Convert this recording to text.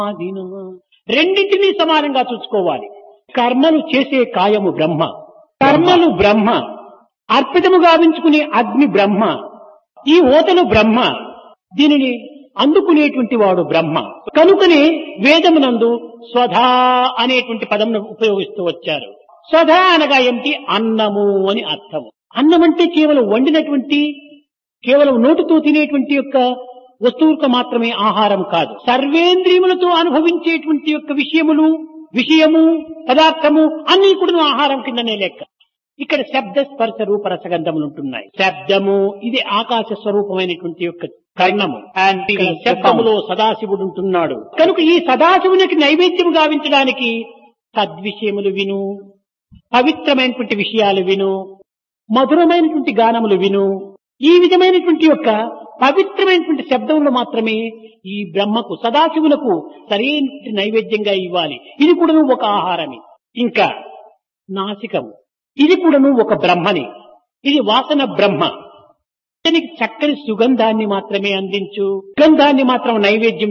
ఆదినమా. రెండింటినీ సమానంగా చూసుకోవాలి కర్మలు చేసే కాయము బ్రహ్మ కర్మలు బ్రహ్మ అర్పితము గావించుకునే అగ్ని బ్రహ్మ ఈ ఓతలు బ్రహ్మ దీనిని అందుకునేటువంటి వాడు బ్రహ్మ కనుకనే వేదమునందు స్వధా అనేటువంటి పదమును ఉపయోగిస్తూ వచ్చారు స్వధా అనగా ఏమిటి అన్నము అని అర్థము అన్నం అంటే కేవలం వండినటువంటి కేవలం నోటితో తినేటువంటి యొక్క వస్తువులకు మాత్రమే ఆహారం కాదు సర్వేంద్రియములతో అనుభవించేటువంటి యొక్క విషయములు విషయము పదార్థము అన్ని కూడా ఆహారం కిందనే లెక్క ఇక్కడ శబ్ద స్పర్శ రూప రసగంధములు ఉంటున్నాయి శబ్దము ఇది ఆకాశ స్వరూపమైనటువంటి యొక్క కర్ణము అండ్ శబ్దములో సదాశివుడు ఉంటున్నాడు కనుక ఈ సదాశివునికి నైవేద్యము గావించడానికి సద్విషయములు విను పవిత్రమైనటువంటి విషయాలు విను మధురమైనటువంటి గానములు విను ఈ విధమైనటువంటి యొక్క పవిత్రమైనటువంటి శబ్దములు మాత్రమే ఈ బ్రహ్మకు సదాశివులకు సరైన నైవేద్యంగా ఇవ్వాలి ఇది కూడాను ఒక ఆహారమే ఇంకా నాసికము ఇది కూడాను ఒక బ్రహ్మని ఇది వాసన బ్రహ్మ దీనికి చక్కని సుగంధాన్ని మాత్రమే అందించు సుగంధాన్ని మాత్రం నైవేద్యం